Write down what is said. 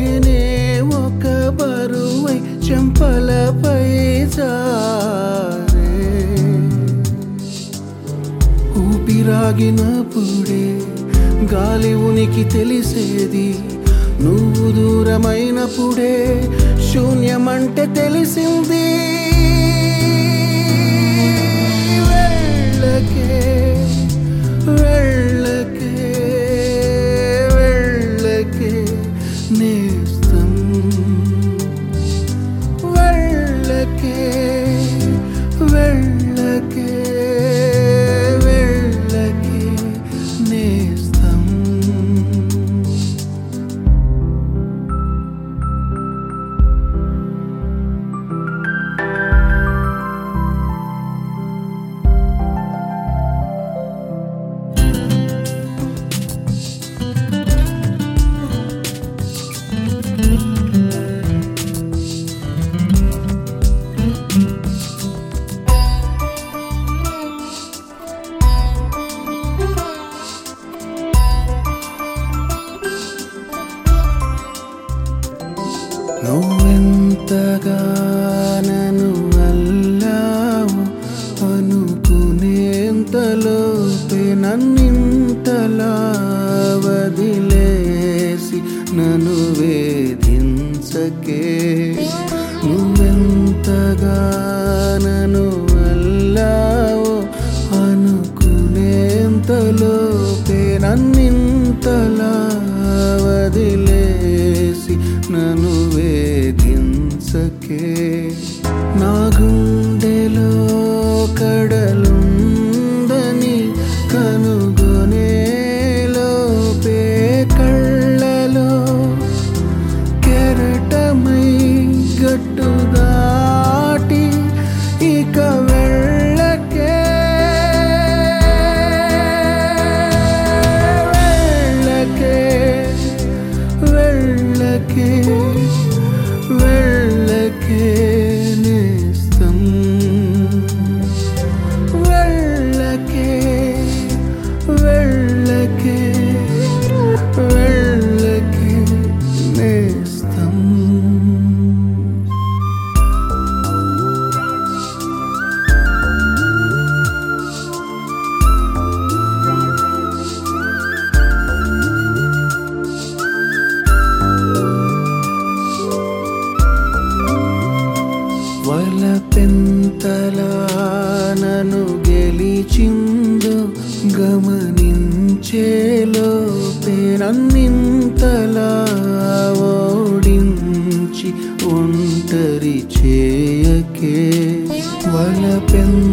నేనే ఒక బరువై చెంపలపై జారే ఊపిరాగినప్పుడే గాలి ఉనికి తెలిసేది నువ్వు దూరమైనప్పుడే శూన్యమంటే తెలిసింది వెళ్ళకే వెళ్ళకే వెళ్ళకే నేస్తం వెళ్ళకే వెళ్ళకే వెళ్ళకే నేస్తం నువ్వెంతగా నన్ను అల్లావు అనుకునేంతలోపే నన్నింతలా వదిలేసి నన్ను వేధించకే నువ్వెంతగా నన్ను అల్లావు అనుకునేంతలోపే నన్నింతలా వదిలేసి నన్ను వేధించకే నా గుండెలో కడలుందని కనుగొనేలోపే కళ్ళలో కెరటమై గట్టు దాటి ఇక వెళ్ళకే వెళ్ళకే వెళ్ళకే వెళ్ళకే నేస్తం వెళ్ళకే వెళ్ళకే వెళ్ళకే నేస్తం వలపెంతలా నన్ను గెలిచిందో గమనించేలోపే నన్నింతలా ఓడించి ఒంటరి చేయకే వలపెంత